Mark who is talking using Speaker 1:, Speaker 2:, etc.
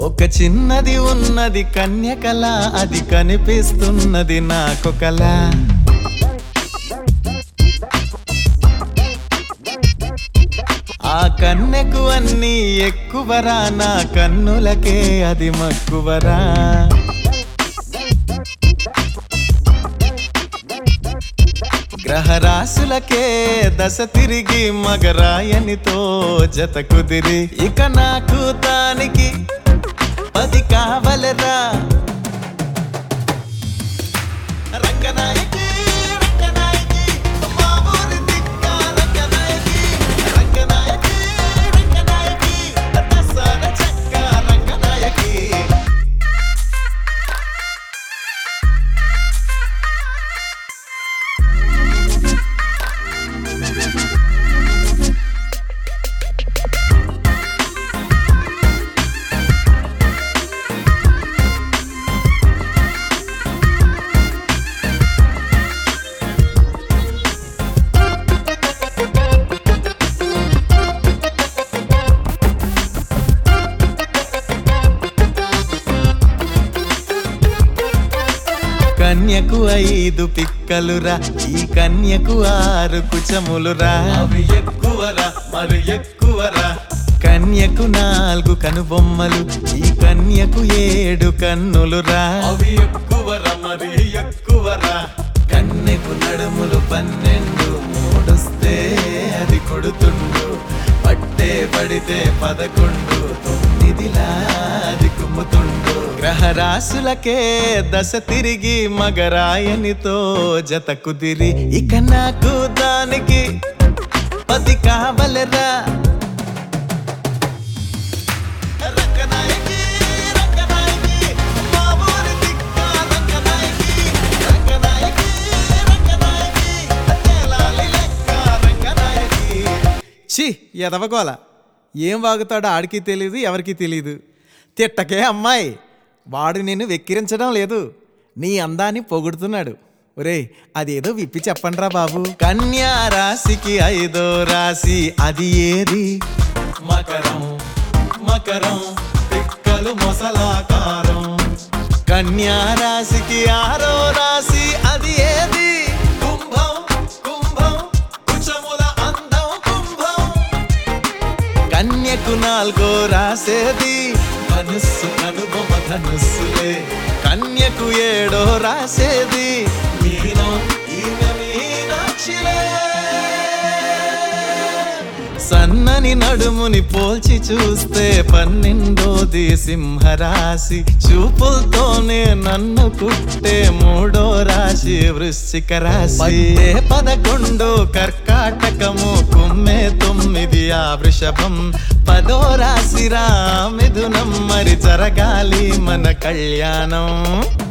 Speaker 1: ఒక చిన్నది ఉన్నది కన్యకల అది కనిపిస్తున్నది నాకొకలా ఆ కన్నెకు అన్ని ఎక్కువరా నా కన్నులకే అది మక్కువరా గ్రహరాశులకే దశ తిరిగి మగరాయనితో జత కుదిరి ఇక నాకు దానికి పది కావలరా రంగనాయకి రంగనాయకి మా ఊరి దిక్క రంగనాయకి రంగనాయకి రంగనాయకి దసర చెక్క రంగనాయకి కన్యకు ఐదు పిక్కలురా ఈ కన్యకు ఆరు కుచములురా అవి ఎక్కువరా మరి ఎక్కువరా కన్యకు నాలుగు కనుబొమ్మలు ఈ కన్యకు ఏడు కన్నులురా అవి ఎక్కువరా మరి ఎక్కువరా కన్యకు నడుములు పన్నెండు మూడొస్తే అది కొడుతుండు పట్టే పడితే పదకొండు తొమ్మిదిలా అది కుమ్ముతుండు గ్రహరాశులకే దశ తిరిగి మగరాయనితో జత కుదిరి ఇక నాకు దానికి పది కావలరా రంగనాయకి, రంగనాయకి, మా ఊరి దిక్క రంగనాయకి, రంగనాయకి, రంగనాయకి, తేలాలి లెక్క రంగనాయకి. ఛీ ఎదవగోల ఏం వాగుతాడో ఆడికి తెలియదు ఎవరికి తెలియదు తిట్టకే అమ్మాయి వాడు నిన్ను వెక్కిరించడం లేదు నీ అందాన్ని పొగుడుతున్నాడు ఒరేయ్ అదేదో విప్పి చెప్పండిరా బాబు కన్యా రాశికి ఐదో రాశి అది ఏది మకరం మకరం పిక్కలు మొసలాకారం కన్యా రాశికి ఆరో రాశి అది ఏది కుంభం కుంభం కుచముల అందం కుంభం కన్యకు నాలుగో రాసేది మనస్సు కనుబొమ్మ ధనుస్సులే కన్యకు ఏడో రాసేది మీనం ఈమె మీనాక్షిలే సన్నని నడుముని పోల్చి చూస్తే పన్నెండోది సింహరాశి చూపులతోనే నన్ను కుట్టే మూడో రాశి వృశ్చిక రాశి పట్టే పదకొండు కర్కాటకము కుమ్మే తొమ్మిది ఆ వృషభం పదో రాశిరా మిథునం మరి జరగాలి మన కళ్యాణం